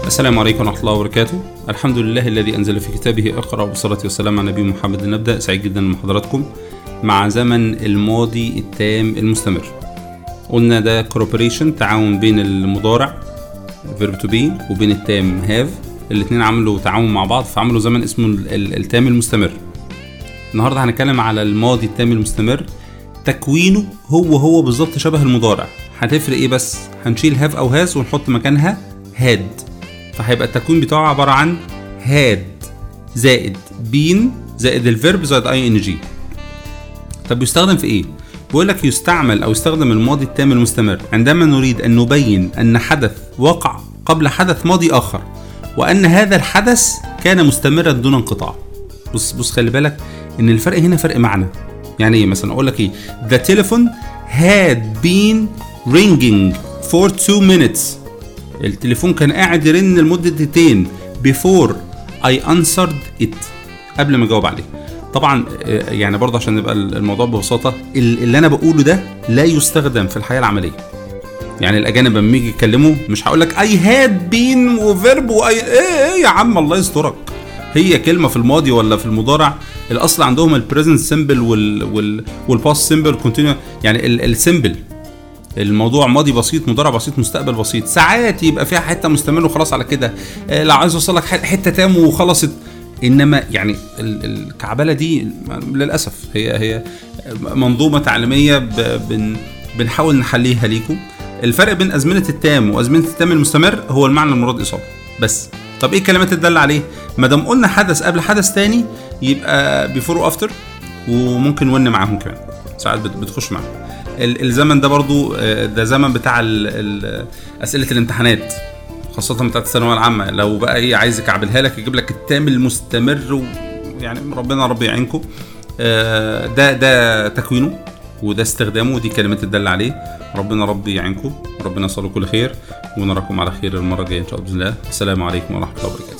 السلام عليكم ورحمة الله وبركاته الحمد لله الذي أنزل في كتابه اقرأ والصلاة والسلام على نبي محمد نبدأ سعيد جدا من حضراتكم مع زمن الماضي التام المستمر قلنا ده كوربوريشن تعاون بين المضارع فيرب تو بي وبين التام هاف الاثنين عملوا تعاون مع بعض فعملوا زمن اسمه ال- ال- التام المستمر النهارده هنتكلم على الماضي التام المستمر تكوينه هو هو بالظبط شبه المضارع هتفرق ايه بس هنشيل هاف او هاز ونحط مكانها هاد فهيبقى التكوين بتاعه عباره عن هاد زائد بين زائد الفيرب زائد اي ان جي طب يستخدم في ايه بيقول لك يستعمل او يستخدم الماضي التام المستمر عندما نريد ان نبين ان حدث وقع قبل حدث ماضي اخر وان هذا الحدث كان مستمرا دون انقطاع بص بص خلي بالك ان الفرق هنا فرق معنى يعني ايه مثلا اقول لك ايه the telephone had been ringing for two minutes التليفون كان قاعد يرن لمدة دقيقتين before I answered it قبل ما اجاوب عليه طبعا آه، يعني برضه عشان نبقى الموضوع ببساطة ال- اللي انا بقوله ده لا يستخدم في الحياة العملية يعني الاجانب لما يجي يتكلموا مش هقول لك اي هاد بين وفيرب واي ايه ايه يا عم الله يسترك هي كلمه في الماضي ولا في المضارع الاصل عندهم البريزنت سيمبل وال وال والباست سيمبل كونتينيو يعني السيمبل الموضوع ماضي بسيط مضارع بسيط مستقبل بسيط ساعات يبقى فيها حته مستمر وخلاص على كده آه، لو عايز اوصل لك ح- حته تام وخلصت انما يعني ال- الكعبله دي للاسف هي هي منظومه تعليميه ب- بن بنحاول نحليها ليكم الفرق بين ازمنه التام وازمنه التام المستمر هو المعنى المراد اصابه بس طب ايه الكلمات اللي تدل عليه ما دام قلنا حدث قبل حدث تاني يبقى بيفور وافتر وممكن ون معاهم كمان ساعات بت- بتخش معاهم ال- الزمن ده برضو آه، ده زمن بتاع ال- ال- اسئله الامتحانات خاصة بتاعت الثانوية العامة لو بقى ايه عايز يكعبلها لك يجيب لك التام المستمر و يعني ربنا رب يعينكم آه، ده ده تكوينه وده استخدامه ودي كلمات تدل عليه ربنا رب يعينكم ربنا يصلوا كل خير ونراكم على خير المرة الجاية إن شاء الله بإذن الله السلام عليكم ورحمة الله وبركاته